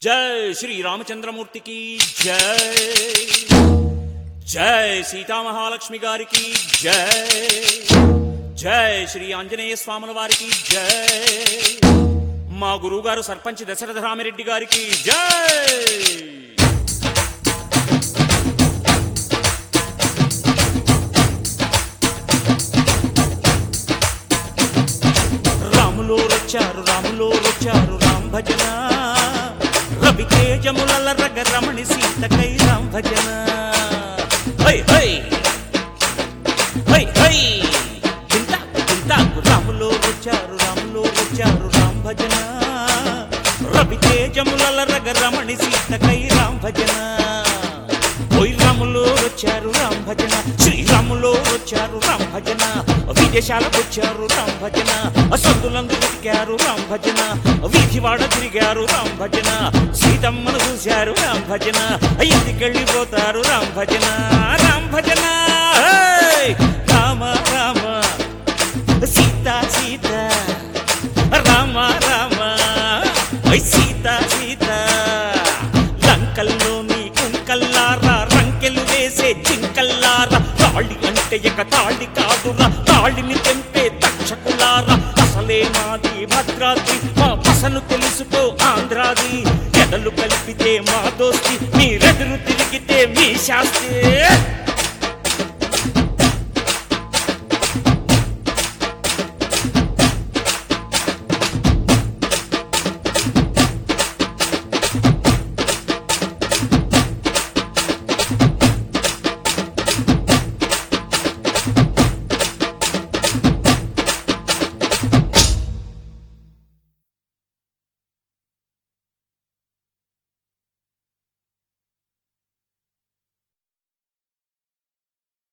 జై శ్రీ రామచంద్రమూర్తికి జై జై సీతామహాలక్ష్మి గారికి జై జై శ్రీ ఆంజనేయ స్వాముల వారికి జై మా గురువుగారు సర్పంచ్ దశరథ రామిరెడ్డి గారికి జై రాములో వచ్చారు రాములో వచ్చారు రామ్ భజన రవి తేజముల రగ రమణి సీతకై రామ్ భజన హై హై హై హై చింతాకు చింతాకు రాములో వచ్చారు రాములో వచ్చారు రామ్ భజన రవి తేజముల రగ రమణి సీతకై రామ్ భజన ఓయ్ రాములో వచ్చారు రామ్ భజన శ్రీరాములో వచ్చారు రామ్ భజన విదేశాలకు వచ్చారు రామ్ భజన అసంతులందు వెతికారు రామ్ భజన వీధివాడ తిరిగారు రామ్ భజన సీతమ్మను చూశారు రామ్ భజన ఇంటికెళ్ళిపోతారు రామ్ భజన రామ్ భజన హే! రామ రామ సీత సీత రామ రామ ఓయ్ సీత సీత లంకల్లో మీ కుంకల్లారా రంకెలు వేసే జింకల్లారా తాళి అంటే ఇక తాళి కాదురా తాళిని తెంపే తక్షకులారా అసలే మాది భద్రాద్రి మా పసను తెలుసుకో ఆంధ్రాది ఎదలు కలిపితే మా దోస్తి మీరెదురు తిరిగితే మీ శాస్తి